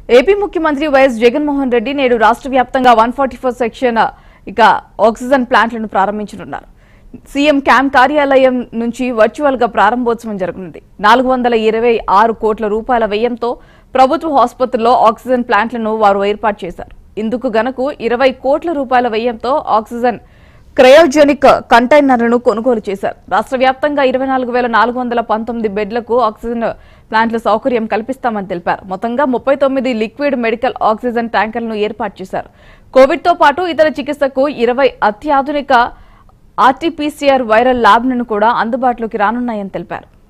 AP ముఖ్యమంత్రి YS Jaganmohan Reddy నేడు రాష్ట్ర వ్యాప్తంగా వన్ ఫార్టీ ఫోర్ సెక్షన్ ఇక ఆక్సిజన్ ప్లాంట్లను ప్రారంభించనున్నారు సీఎం క్యాంప్ కార్యాలయం నుంచి వర్చువల్ గా ప్రారంభోత్సవం జరగనుంది నాలుగు వందల ఇరవై ఆరు కోట్ల రూపాయల వ్యయంతో ప్రభుత్వ ఆసుపత్రుల్లో ఆక్సిజన్ ప్లాంట్లను వారు ఏర్పాటు చేశారు ఇందుకు గనకు ఇరవై కోట్ల రూపాయల వ్యయంతో ఆక్సిజన్ క్రయోజెనిక్ కంటైనర్లను కొనుగోలు చేశారు రాష్ట్ర వ్యాప్తంగా ఇరవై నాలుగు వేల నాలుగు వందల పంతొమ్మిది బెడ్లకు ఆక్సిజన్ ప్లాంట్ల సౌకర్యం కల్పిస్తామని తెలిపారు మొత్తంగా ముప్పై తొమ్మిది లిక్విడ్ మెడికల్ ఆక్సిజన్ ట్యాంకర్లను ఏర్పాటు చేశారు కోవిడ్ తో పాటు ఇతర చికిత్సకు ఇరవై అత్యాధునిక ఆర్టీపీసీఆర్ వైరల్ ల్యాబ్లను కూడా అందుబాటులోకి రానున్నాయని తెలిపారు